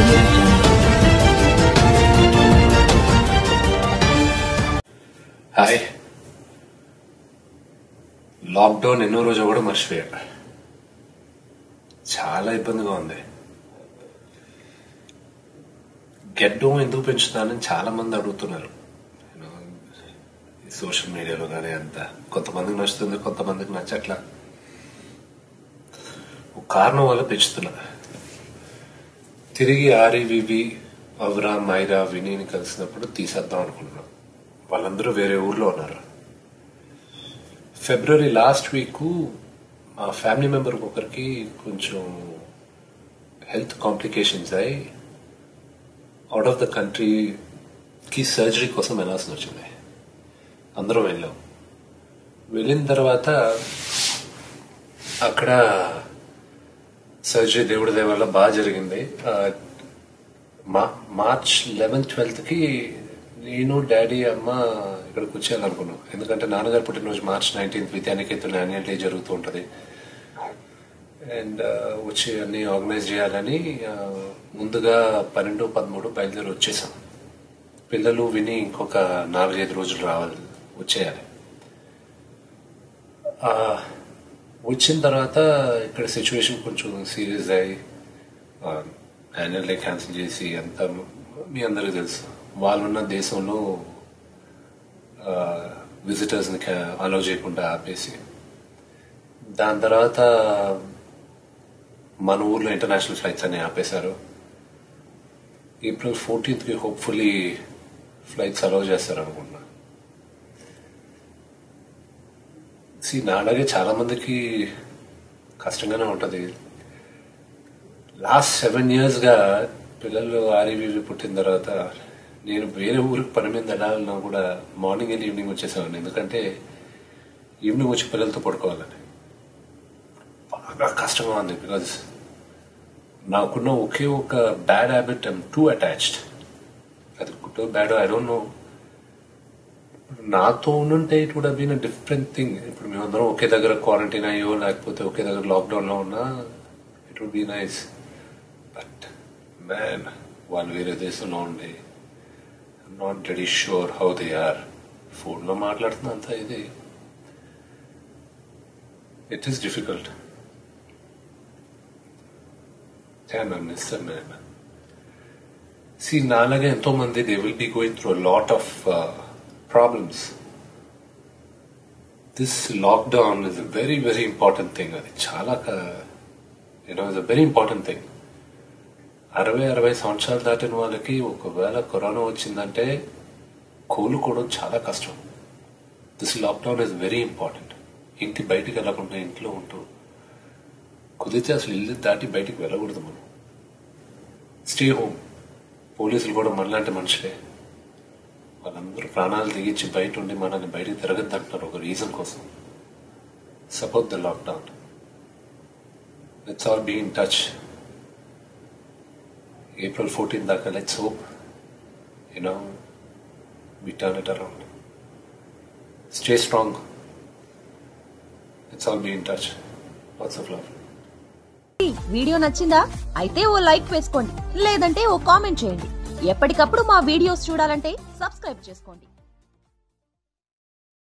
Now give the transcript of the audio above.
audio jungle. Hi lockdown ఎన్నో రోజు కూడా మర్చిపోయా చాలా ఇబ్బందిగా ఉంది గెడ్డం ఎందుకు పెంచుతానని చాలా మంది అడుగుతున్నారు You know, ఈ సోషల్ మీడియాలో కానీ అంతా కొంతమందికి నచ్చుతుంది కొంతమందికి నచ్చట్లా ఒక కారణం వల్ల పెంచుతున్నా తిరిగి ఆర్ఈవివి అవరా మైరా వినీని కలిసినప్పుడు తీసేద్దాం అనుకుంటున్నాం వాళ్ళందరూ వేరే ఊర్లో ఉన్నారు ఫిబ్రవరి లాస్ట్ వీక్ మా ఫ్యామిలీ మెంబర్ ఒకరికి కొంచెం హెల్త్ కాంప్లికేషన్స్ అయి అవుట్ ఆఫ్ ద కంట్రీకి సర్జరీ కోసం వెళ్ళాల్సి వచ్చింది అందరం వెళ్ళాం వెళ్ళిన తర్వాత అక్కడ సర్జరీ దేవుడి దయ వల్ల బాగా జరిగింది ఆ, మా మార్చ్ లెవెన్త్ ట్వెల్త్ కి నేను డాడీ అమ్మ ఇక్కడికి వచ్చేయాలనుకున్నాం ఎందుకంటే నాన్నగారు పుట్టినరోజు March nineteenth Vidyanikethan annual day జరుగుతూ ఉంటుంది అండ్ వచ్చి అన్ని ఆర్గనైజ్ చేయాలని ఆ, ముందుగా పన్నెండు పదమూడు బయలుదేరి వచ్చేసాం పిల్లలు విని ఇంకొక నాలుగైదు రోజులు రావాలి వచ్చేయాలి ఆ, వచ్చిన తర్వాత ఇక్కడ సిచ్యువేషన్ కొంచెం సీరియస్ అయ్యి యాన్యువల్ డే క్యాన్సిల్ చేసి అంతా మీ అందరికీ తెలుసు వాళ్ళున్న దేశంలో విజిటర్స్ ని అలౌ చేయకుండా ఆపేసి దాని తర్వాత మన ఊర్లో ఇంటర్నేషనల్ ఫ్లైట్స్ అన్ని ఆపేశారు ఏప్రిల్ ఫోర్టీన్త్ కి హోప్ఫుల్లీ ఫ్లైట్స్ అలౌ చేస్తారు అనుకుంటున్నా సి నాలాగే చాలా మందికి కష్టంగానే ఉంటది లాస్ట్ సెవెన్ ఇయర్స్ గా పిల్లలు ఆర్ఈవి పుట్టిన తర్వాత నేను వేరే ఊరికి పని మీద వెళ్ళాలన్నా కూడా మార్నింగ్ వెళ్ళి ఈవినింగ్ వచ్చేసాను ఎందుకంటే ఈవినింగ్ వచ్చి పిల్లలతో పడుకోవాలని బాగా కష్టంగా ఉంది బికాజ్ నాకున్న ఒకే ఒక bad habit I'm too attached అది good bad I don't know నాతో ఉండుంటే it would been different thing ఇప్పుడు మేమందరం ఒకే దగ్గర క్వారంటైన్ అయ్యో లేకపోతే ఒకే దగ్గర లాక్డౌన్ లో ఉన్నా it would be nice but man వాళ్ళు వేరే దేశంలో ఉండి not very sure how they are phone లో మాట్లాడుతున్న అంతా ఇది it is difficult miss man see నాలాగా ఎంతో మంది they will be going through lot of problems this lockdown is a very very important thing అది చాలా you know is a very important thing అరవై అరవై సంవత్సరాలు దాటిన వాళ్ళకి ఒకవేళ కరోనా వచ్చిందంటే కోలుకోవడం చాలా కష్టం this lockdown is very important ఇంటి బయటికి వెళ్ళకుండా ఇంట్లో ఉంటూ కుదిరితే అసలు ఇల్లు దాటి బయటికి వెళ్ళకూడదు మనం స్టే హోమ్ పోలీసులు కూడా మనలాంటి మనుషులే వాళ్ళందరూ ప్రాణాలు దిగించి బయట ఉండి మనల్ని బయటికి తిరగద్దు అంటున్నారు ఒక రీజన్ కోసం support the lockdown it's all be in touch April fourteen దాకా let's hope you know we turn it around stay strong it's all be in touch lots of love video నచ్చిందా అయితే ఓ లైక్ వేసుకోండి లేదంటే ఓ కామెంట్ చేయండి ఎప్పటికప్పుడు మా videos చూడాలంటే subscribe చేసుకోండి